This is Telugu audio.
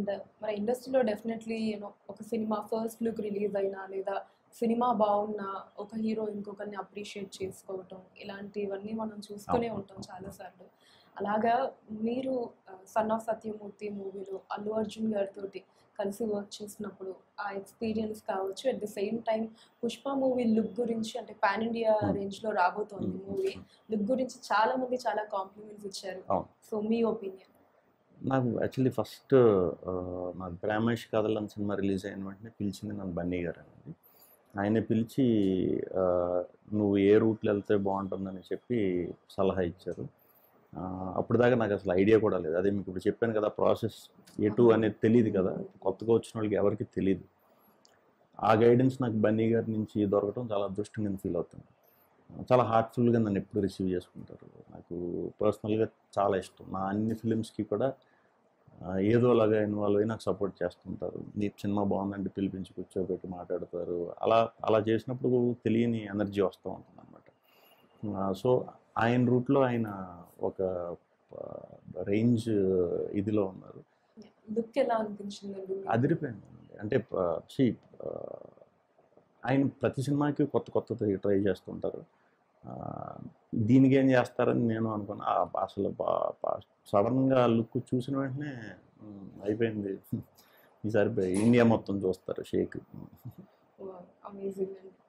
అండ్ మన ఇండస్ట్రీలో డెఫినెట్లీ యూనో ఒక సినిమా ఫస్ట్ లుక్ రిలీజ్ అయినా లేదా సినిమా బాగున్నా ఒక హీరో ఇంకొకరిని అప్రిషియేట్ చేసుకోవటం ఇలాంటివన్నీ మనం చూస్తూనే ఉంటాం చాలాసార్లు అలాగా మీరు సన్ ఆఫ్ సత్యమూర్తి మూవీలో అల్లు అర్జున్ గారితో కలిసి వర్క్ చేసినప్పుడు ఆ ఎక్స్పీరియన్స్ కావచ్చు at the same time Pushpa movie look గురించి అంటే పాన్ ఇండియా Hmm. రేంజ్లో రాబోతోంది Hmm. మూవీ లుక్ గురించి చాలా మంది చాలా కాంప్లిమెంట్స్ ఇచ్చారు అవును. సో మీ ఒపీనియన్ నాకు యాక్చువల్లీ ఫస్ట్ నాకు ప్రేమేష్ కథలని సినిమా రిలీజ్ అయిన వెంటనే పిలిచింది నన్ను బన్నీ గారు అనేది ఆయన పిలిచి ఆ, నువ్వు ఏ రూట్లో వెళ్తే బాగుంటుందని చెప్పి సలహా ఇచ్చారు ఆ, అప్పుడు దాకా నాకు అసలు ఐడియా కూడా లేదు అదే మీకు ఇప్పుడు చెప్పాను కదా ప్రాసెస్ ఎటు అనేది తెలియదు కదా కొత్తగా వచ్చిన వాళ్ళకి ఎవరికి తెలియదు ఆ గైడెన్స్ నాకు బన్నీ గారి నుంచి దొరకడం చాలా అదృష్టంగా నేను ఫీల్ అవుతాను చాలా హార్ట్ఫుల్గా నన్ను ఎప్పుడు రిసీవ్ చేసుకుంటారు నాకు పర్సనల్గా చాలా ఇష్టం నా అన్ని ఫిలిమ్స్కి కూడా ఆ, ఏదోలాగా ఇన్వాల్వ్ అయ్యి నాకు సపోర్ట్ చేస్తుంటారు నీ సినిమా బాగుందంటే పిలిపించి కూర్చోబెట్టి మాట్లాడతారు అలా అలా చేసినప్పుడు తెలియని ఎనర్జీ వస్తూ ఉంటుంది అనమాట సో ఆయన రూట్లో ఆయన ఒక రేంజ్ ఇదిలో ఉన్నారు లుక్ ఎలా అనిపించిందండి మీకు? అదిరిపోయింది అంటే సి ఆయన ప్రతి సినిమాకి కొత్త కొత్తది ట్రై చేస్తుంటారు ఆ, దీనికి ఏం చేస్తారని నేను అనుకున్నా ఆ, అసలు సడన్గా లుక్ చూసిన వెంటనే ఉమ్, అయిపోయింది ఈసారి ఇండియా మొత్తం చూస్తారు షేక్ అమేజింగ్ అండి